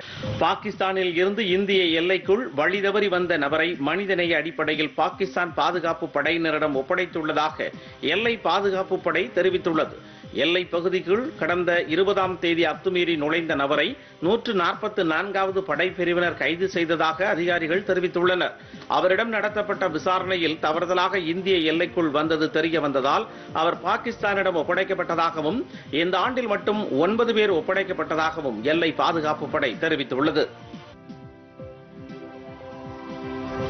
பாகிஸ்தானில் இருந்து இந்திய எல்லைக்குள் வழிதவறி வந்த நபரை மனிதநேய அடிப்படையில் பாகிஸ்தான் பாதுகாப்பு படையினரிடம் ஒப்படைத்துள்ளதாக எல்லை பாதுகாப்பு படை தெரிவித்துள்ளது எல்லை பகுதிக்குள் கடந்த இருபதாம் தேதி அத்துமீறி நுழைந்த நபரை நூற்று நாற்பத்து நான்காவது படை பிரிவினர் கைது செய்ததாக அதிகாரிகள் தெரிவித்துள்ளனர் அவரிடம் நடத்தப்பட்ட விசாரணையில் தவறுதலாக இந்திய எல்லைக்குள் வந்தது தெரிய வந்ததால் அவர் பாகிஸ்தானிடம் ஒப்படைக்கப்பட்டதாகவும் இந்த ஆண்டில் மட்டும் ஒன்பது பேர் ஒப்படைக்கப்பட்டதாகவும் எல்லை பாதுகாப்பு படை தெரிவித்துள்ளது